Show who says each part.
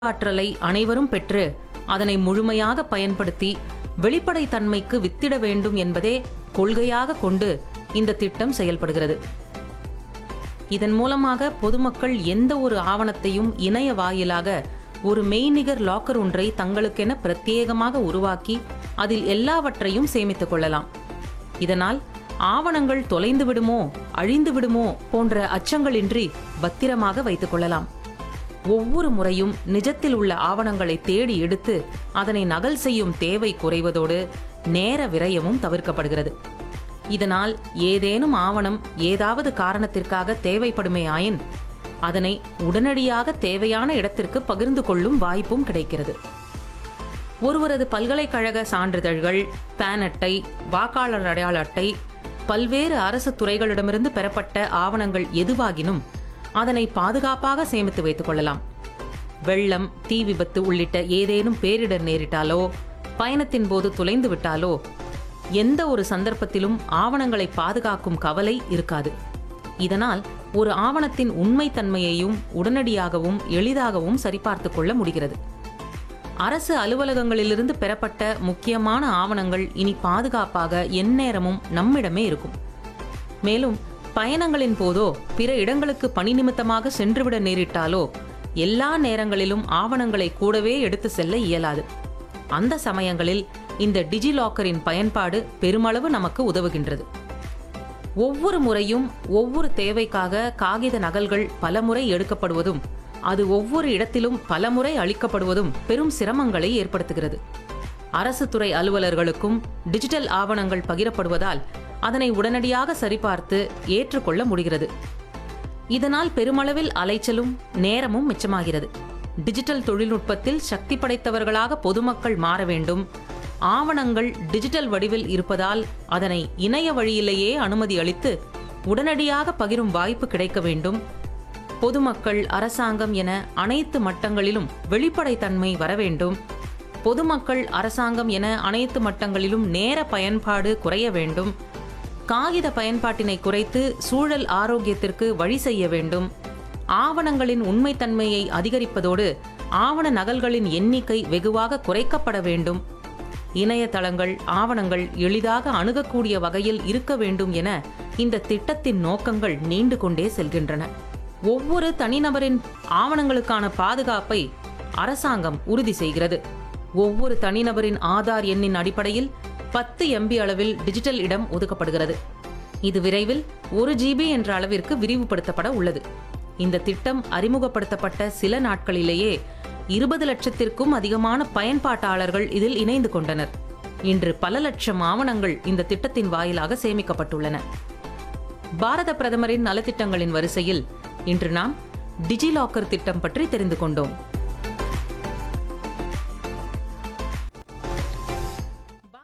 Speaker 1: ஆற்றலை அனைவரும் பெற்று அதனை முழுமையாக பயன்படுத்தி வெளிப்படைத்தன்மைக்கு வித்திட வேண்டும் என்பதே கொள்கையாக கொண்டு இந்த திட்டம் செயல்படுகிறது இதன் மூலமாக பொதுமக்கள் எந்த ஒரு ஆவணத்தையும் இணைய வாயிலாக ஒரு மெய்நிகர் லாக்கர் ஒன்றை தங்களுக்கென பிரத்யேகமாக உருவாக்கி அதில் எல்லாவற்றையும் சேமித்துக் கொள்ளலாம் இதனால் ஆவணங்கள் தொலைந்து விடுமோ அழிந்து விடுமோ போன்ற அச்சங்களின்றி பத்திரமாக வைத்துக் கொள்ளலாம் ஒவ்வொரு முறையும் நிஜத்தில் உள்ள ஆவணங்களை தேடி எடுத்து அதனை நகல் செய்யும் தேவை குறைவதோடு நேர விரயமும் தவிர்க்கப்படுகிறது இதனால் ஏதேனும் ஆவணம் ஏதாவது காரணத்திற்காக தேவைப்படுமேயாயின் அதனை உடனடியாக தேவையான இடத்திற்கு பகிர்ந்து கொள்ளும் வாய்ப்பும் கிடைக்கிறது ஒருவரது பல்கலைக்கழக சான்றிதழ்கள் பேன் அட்டை வாக்காளர் அடையாள அட்டை பல்வேறு அரசு துறைகளிடமிருந்து பெறப்பட்ட ஆவணங்கள் எதுவாகினும் அதனை பாதுகாப்பாக சேமித்து வைத்துக் கொள்ளலாம் வெள்ளம் தீ விபத்து உள்ளிட்ட ஏதேனும் பேரிடர் நேரிட்டாலோ பயணத்தின் போது தொலைந்து விட்டாலோ எந்த ஒரு சந்தர்ப்பத்திலும் ஆவணங்களை பாதுகாக்கும் கவலை இருக்காது இதனால் ஒரு ஆவணத்தின் உண்மைத்தன்மையையும் உடனடியாகவும் எளிதாகவும் சரிபார்த்துக் கொள்ள முடிகிறது அரசு அலுவலகங்களிலிருந்து பெறப்பட்ட முக்கியமான ஆவணங்கள் இனி பாதுகாப்பாக எந்நேரமும் நம்மிடமே இருக்கும் மேலும் பயணங்களின் போதோ பிற இடங்களுக்கு பணி நிமித்தமாக சென்றுவிட நேரிட்டாலோ எல்லா நேரங்களிலும் ஆவணங்களை கூடவே எடுத்து செல்ல இயலாது அந்த சமயங்களில் இந்த டிஜிலாக்கரின் பயன்பாடு பெருமளவு நமக்கு உதவுகின்றது ஒவ்வொரு முறையும் ஒவ்வொரு தேவைக்காக காகித நகல்கள் பலமுறை எடுக்கப்படுவதும் அது ஒவ்வொரு இடத்திலும் பலமுறை அளிக்கப்படுவதும் பெரும் சிரமங்களை ஏற்படுத்துகிறது அரசு துறை அலுவலர்களுக்கும் டிஜிட்டல் ஆவணங்கள் பகிரப்படுவதால் அதனை உடனடியாக சரிபார்த்து ஏற்றுக்கொள்ள முடிகிறது இதனால் பெருமளவில் அலைச்சலும் நேரமும் மிச்சமாகிறது டிஜிட்டல் தொழில்நுட்பத்தில் சக்தி படைத்தவர்களாக பொதுமக்கள் மாற வேண்டும் ஆவணங்கள் டிஜிட்டல் வடிவில் இருப்பதால் அதனை இணைய வழியிலேயே அனுமதி அளித்து உடனடியாக பகிரும் வாய்ப்பு கிடைக்க வேண்டும் பொதுமக்கள் அரசாங்கம் என அனைத்து மட்டங்களிலும் வெளிப்படைத்தன்மை வர வேண்டும் பொதுமக்கள் அரசாங்கம் என அனைத்து மட்டங்களிலும் நேர பயன்பாடு குறைய வேண்டும் காகித பயன்பாட்டினை குறைத்து சூழல் ஆரோக்கியத்திற்கு வழி செய்ய வேண்டும் ஆவணங்களின் உண்மைத்தன்மையை அதிகரிப்பதோடு ஆவண நகல்களின் எண்ணிக்கை வெகுவாக குறைக்கப்பட வேண்டும் இணையதளங்கள் ஆவணங்கள் எளிதாக அணுகக்கூடிய வகையில் இருக்க வேண்டும் என இந்த திட்டத்தின் நோக்கங்கள் நீண்டு கொண்டே செல்கின்றன ஒவ்வொரு தனிநபரின் ஆவணங்களுக்கான பாதுகாப்பை அரசாங்கம் உறுதி செய்கிறது ஒவ்வொரு தனிநபரின் ஆதார் எண்ணின் அடிப்படையில் பத்து எம்பி அளவில் டிஜிட்டல் இடம் ஒதுக்கப்படுகிறது இது விரைவில் ஒரு ஜிபி என்ற அளவிற்கு விரிவுபடுத்தப்பட உள்ளது இந்த திட்டம் அறிமுகப்படுத்தப்பட்ட சில நாட்களிலேயே இருபது லட்சத்திற்கும் அதிகமான பயன்பாட்டாளர்கள் இதில் இணைந்து கொண்டனர் இன்று பல லட்சம் ஆவணங்கள் இந்த திட்டத்தின் வாயிலாக சேமிக்கப்பட்டுள்ளன பாரத பிரதமரின் நலத்திட்டங்களின் வரிசையில் இன்று நாம் டிஜிலாக்கர் திட்டம் பற்றி தெரிந்து கொண்டோம்